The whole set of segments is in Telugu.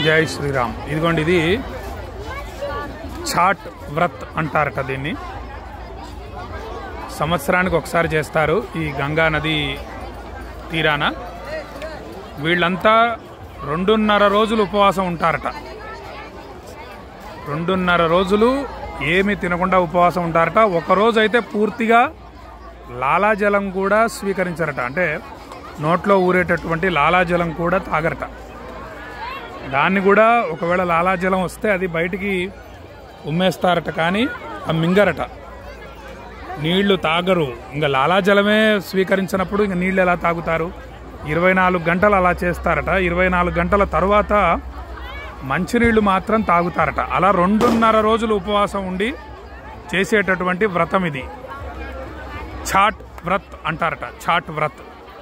జై శ్రీరామ్ ఇదిగోండి ఇది ఛాట్ వ్రత్ అంటారట దీన్ని సంవత్సరానికి ఒకసారి చేస్తారు ఈ గంగా నది తీరాన వీళ్ళంతా రెండున్నర రోజులు ఉపవాసం ఉంటారట రెండున్నర రోజులు ఏమి తినకుండా ఉపవాసం ఉంటారట ఒక రోజు అయితే పూర్తిగా లాలాజలం కూడా స్వీకరించారట అంటే నోట్లో ఊరేటటువంటి లాలాజలం కూడా తాగరట దాన్ని కూడా ఒకవేళ లాలాజలం వస్తే అది బయటికి ఉమ్మేస్తారట కానీ ఆ మింగరట నీళ్లు తాగరు ఇంకా లాలాజలమే స్వీకరించినప్పుడు ఇంకా నీళ్ళు ఎలా తాగుతారు ఇరవై నాలుగు గంటలు అలా చేస్తారట ఇరవై నాలుగు గంటల తర్వాత మంచినీళ్లు మాత్రం తాగుతారట అలా రెండున్నర రోజులు ఉపవాసం ఉండి చేసేటటువంటి వ్రతం ఇది ఛాట్ వ్రత్ అంటారట ఛాట్ వ్రత్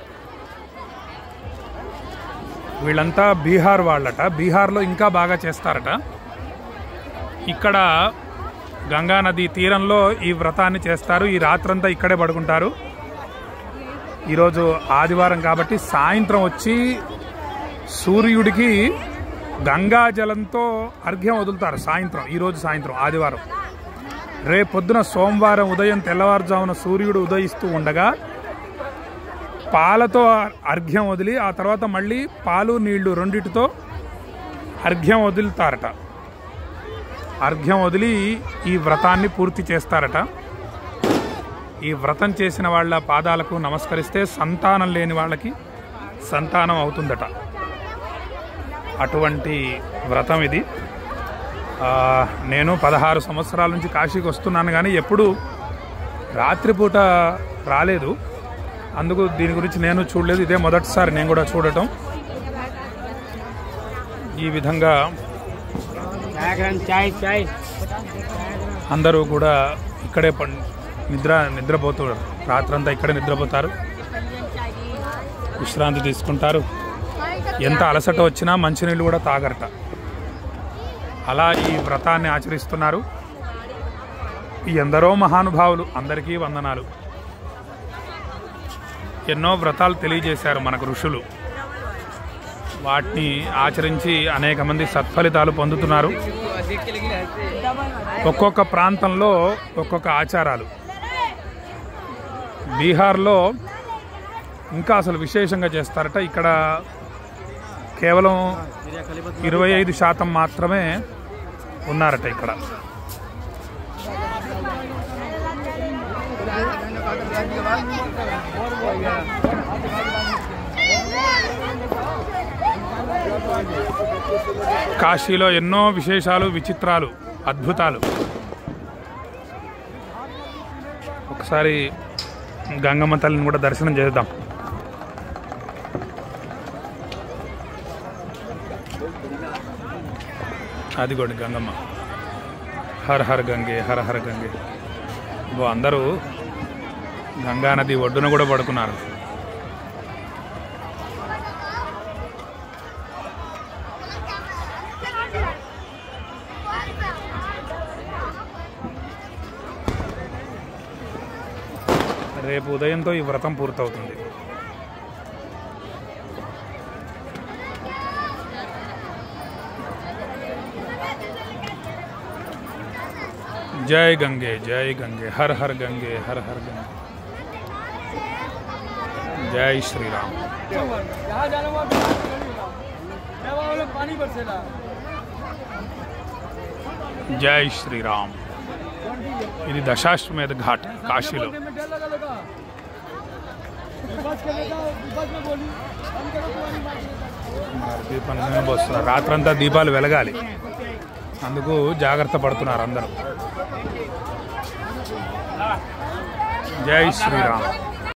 వీళ్ళంతా బీహార్ వాళ్ళట బీహార్లో ఇంకా బాగా చేస్తారట ఇక్కడ గంగా నది తీరంలో ఈ వ్రతాన్ని చేస్తారు ఈ రాత్రంతా ఇక్కడే పడుకుంటారు ఈరోజు ఆదివారం కాబట్టి సాయంత్రం వచ్చి సూర్యుడికి గంగా జలంతో అర్ఘ్యం వదులుతారు సాయంత్రం ఈరోజు సాయంత్రం ఆదివారం రేపు పొద్దున సోమవారం ఉదయం తెల్లవారుజామున సూర్యుడు ఉదయిస్తూ ఉండగా పాలతో అర్ఘ్యం వదిలి ఆ తర్వాత మళ్ళీ పాలు నీళ్లు రెండిటితో అర్ఘ్యం వదులుతారట అర్ఘ్యం వదిలి ఈ వ్రతాన్ని పూర్తి చేస్తారట ఈ వ్రతం చేసిన వాళ్ళ పాదాలకు నమస్కరిస్తే సంతానం లేని వాళ్ళకి సంతానం అవుతుందట అటువంటి వ్రతం ఇది ఆ, నేను పదహారు సంవత్సరాల నుంచి కాశీకి వస్తున్నాను కానీ ఎప్పుడు రాత్రిపూట రాలేదు అందుకు దీని గురించి నేను చూడలేదు ఇదే మొదటిసారి నేను కూడా చూడటం ఈ విధంగా చాయ్ చాయ్ అందరూ కూడా ఇక్కడే పం- నిద్ర నిద్రపోతూ రాత్రంతా ఇక్కడే నిద్రపోతారు విశ్రాంతి తీసుకుంటారు ఎంత అలసట వచ్చినా మంచినీళ్ళు కూడా తాగరట అలా ఈ వ్రతాన్ని ఆచరిస్తున్నారు ఈ ఎందరో మహానుభావులు అందరికీ వందనాలు ఎన్నో వ్రతాలు తెలియజేశారు మనకు ఋషులు వాటిని ఆచరించి అనేక మంది సత్ఫలితాలు పొందుతున్నారు ఒక్కొక్క ప్రాంతంలో ఒక్కొక్క ఆచారాలు బీహార్లో ఇంకా అసలు విశేషంగా చేస్తారట ఇక్కడ కేవలం ఇరవై ఐదు శాతం మాత్రమే ఉన్నారట ఇక్కడ కాశీలో ఎన్నో విశేషాలు విచిత్రాలు అద్భుతాలు ఒకసారి గంగమ్మ తల్లిని కూడా దర్శనం చేద్దాం అదిగోండి గంగమ్మ హర్ హర్ గంగే హర హర గంగే ఇగో అందరూ గంగా నది ఒడ్డున కూడా పడుకున్నారు రేపు ఉదయంతో ఈ వ్రతం పూర్తవుతుంది जय गंगे जय गंगे हर हर गंगे हर हर गंगे जय श्री राम जहाँ जाना वहाँ वहाँ वाला पानी बरसेला जय श्री राम ఇది దశాశ్వమేధ ఘాట్ కాశీలో में डर लगा लगा बस के लगा बस में बोली हम करो तुम्हारी बात మరి దీపం నూనె పోస్తున్నారు రాత్రంతా దీపాలు వెలగాలి అందుకు జాగ్రత్త పడుతున్నారు అందరూ జై శ్రీరామ్